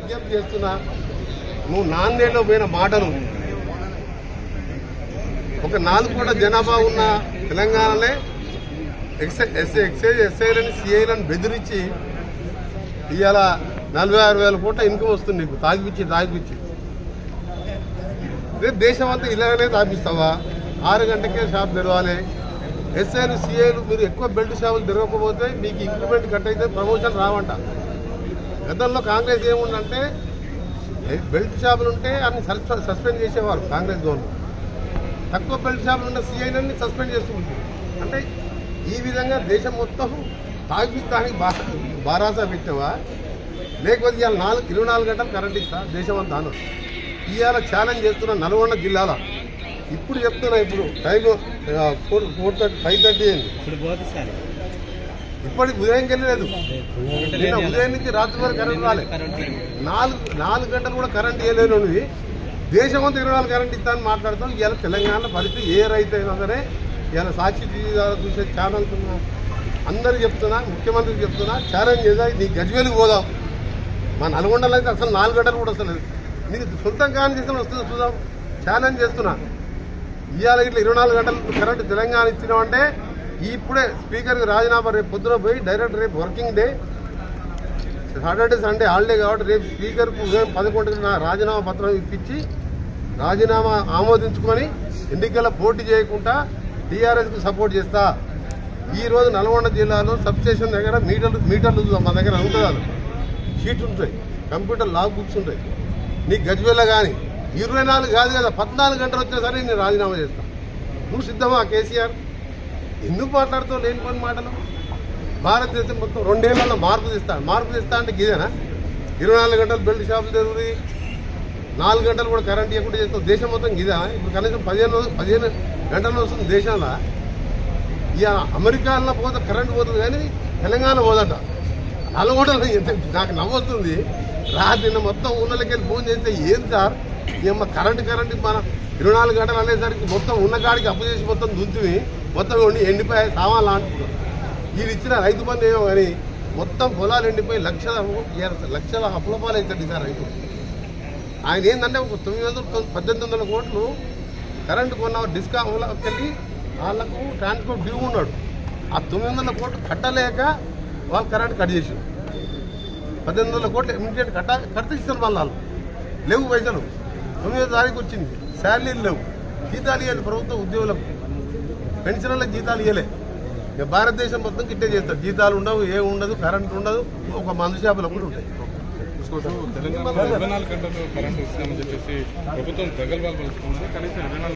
విజ్ఞప్తి చేస్తున్నా నువ్వు నాందేడ్లో పోయిన మాటలు ఒక నాలుగు కోట్ల జనాభా ఉన్న తెలంగాణలో ఎక్సైజ్ ఎస్ఐ ఎక్సైజ్ ఎస్ఐలని సిఐలను బెదిరించి ఇవాళ నలభై ఆరు వేల కోట్ల ఇన్కమ్ వస్తుంది నీకు తాగిపిచ్చి తాగిపిచ్చి రేపు దేశం అంతా ఇలాగనే తాపిస్తావా ఆరు గంటకే షాప్ తెరవాలి ఎస్ఐలు సిఐలు మీరు ఎక్కువ బెల్ట్ షాపులు తిరగకపోతే మీకు ఇంక్రిమెంట్ కట్ అయితే ప్రమోషన్ రావంట గతంలో కాంగ్రెస్ ఏముందంటే ఏ- బెల్ట్ షాపులు ఉంటే అన్ని సస్పె- సస్పెండ్ చేసేవారు కాంగ్రెస్ గవర్నమెంట్ తక్కువ బెల్ట్ షాపులు ఉన్న సీఐలన్నీ సస్పెండ్ చేస్తుంది అంటే ఈ విధంగా దేశం మొత్తం తాగిస్తానికి బా బారాసా పెట్టావా లేకపోతే ఇవాళ నాలుగు ఇరవై నాలుగు గంటలు కరెంట్ ఇస్తా దేశం అంతా అను ఇవాళ ఛాలెంజ్ చేస్తున్న నల్గొండ జిల్లాలో ఇప్పుడు చెప్తున్నా ఇప్పుడు time four four thirty five thirty అయింది ఇప్పుడు పోతే సార్ ఇప్పటికి ఉదయం వెళ్ళలేదు నిన్న ఉదయం నుంచి రాత్రి వరకు కరెంట్ రాలేదు కరెంట్ లేదు. నాలుగు నాలుగు గంటలు కూడా కరెంట్ ఇవ్వలేనివి దేశమంతా ఇరవై నాలుగు కరెంట్ ఇస్తానని మాట్లాడతాం ఇవాళ తెలంగాణ పరిస్థితి ఏ రైతు అయినా సరే ఇవాళ సాక్షి టీవీ ద్వారా చూసే ఛానల్స్ ఉన్నా అందరికి చెప్తున్నా ముఖ్యమంత్రికి చెప్తున్నా ఛాలెంజ్ చేద్దా నీ గజ్వేలికి పోదాం మా నల్గొండలో అయితే అసలు నాలుగు గంటలు కూడా వస్తలేదు నీకు సొంతం కానీ చేసిన వస్తుంది చూద్దాం ఛాలెంజ్ చేస్తున్నా ఇవాళ ఇట్లా ఇరవై నాలుగు గంటలు కరెంట్ తెలంగాణ ఇచ్చినామంటే ఇప్పుడే స్పీకర్కి రాజీనామా రేపు పొద్దున పోయి డైరెక్ట్ రేపు working day Saturday Sunday holiday కాబట్టి రేపు స్పీకర్కు ఉదయం పదకొండుకి నా రాజీనామా పత్రం ఇప్పించి రాజీనామా ఆమోదించుకొని ఎన్నికల పోటీ చేయకుండా టీఆర్ఎస్కు సపోర్ట్ చేస్తా ఈ రోజు నల్గొండ జిల్లాలో సబ్స్టేషన్ దగ్గర మీటర్లు మీటర్లు చూద్దాం మా దగ్గర ఉంటుంది అది షీట్ ఉంటాయి కంప్యూటర్ లాగ్ బుక్స్ ఉంటాయి నీకు గజ్వేల కానీ ఇరవై నాలుగు కాదు కదా పద్నాలుగు గంటలు వచ్చినా సరే నేను రాజీనామా చేస్తా నువ్వు సిద్ధమా కేసీఆర్ ఎందుకు మాట్లాడుతావు లేని పని మాటలు భారతదేశం మొత్తం రెండేళ్లలో మార్పు తెస్తా మార్పు తెస్తా అంటే ఇదేనా ఇరవై నాలుగు గంటలు బెల్ట్ షాపులు తెరువురి నాలుగు గంటలు కూడా కరెంట్ ఇవ్వకుండా చేస్తాం దేశం మొత్తం ఇదా ఇప్పుడు కనీసం పదిహేను రోజు- పదిహేను గంటలు వస్తుంది దేశంలో ఇక అమెరికాలో పోతే కరెంట్ పోతుంది కానీ తెలంగాణ పోదట నల్గొండలో ఎంత నాకు నవ్వుతుంది రాత్రి నిన్న మొత్తం ఊళ్ళకి వెళ్ళి ఫోన్ చేస్తే ఏం సార్ ఏమో కరెంట్ కరెంట్ మన ఇరవై నాలుగు గంటలు అనేసరికి మొత్తం ఉన్న కాడికి అప్పు చేసి మొత్తం దుంతువి మొత్తం ఉండి ఎండిపోయి సామాన్లు అంటున్నారు వీళ్ళు ఇచ్చిన రైతు బంధు ఏమో కానీ మొత్తం పొలాలు ఎండిపోయి లక్షల లక్షల అప్పుల పాలవుతాడు సార్ రైతు ఆయన ఏంటంటే ఒక తొమ్మిది వందల తొమ్- పద్దెనిమిది వందల కోట్లు కరెంటు కొన్న డిస్కామ్లోకి వెళ్ళి వాళ్ళకు ట్రాన్స్పోర్ట్ డ్యూ ఉన్నాడు ఆ తొమ్మిది వందల కోట్లు కట్టలేక వాళ్ళు కరెంట్ కట్ చేసారు పద్దెనిమిది వందల కోట్లు ఇమీడియట్ కట్ట కడితే ఇస్తారు మళ్ళీ వాళ్ళు లేవు పైసలు తొమ్మిదో తారీఖు వచ్చింది శాలరీలు లేవు జీతాలు ఇవ్వాలి ప్రభుత్వ ఉద్యోగులకు పెన్షన్లకు జీతాలు ఇవ్వలే ఇక భారతదేశం మొత్తం గిట్టే చేస్తారు జీతాలు ఉండవు ఏం ఉండదు కరెంట్ ఉండదు ఒక మందు షాపులు కూడా ఉంటాయి తెలంగాణలో ఇరవై నాలుగు గంటలు కరెంటు ఇస్తామని చెప్పేసి ప్రభుత్వం ప్రగల్భాలు పలుకుతుంది కనీసం ఇరవై నాలుగు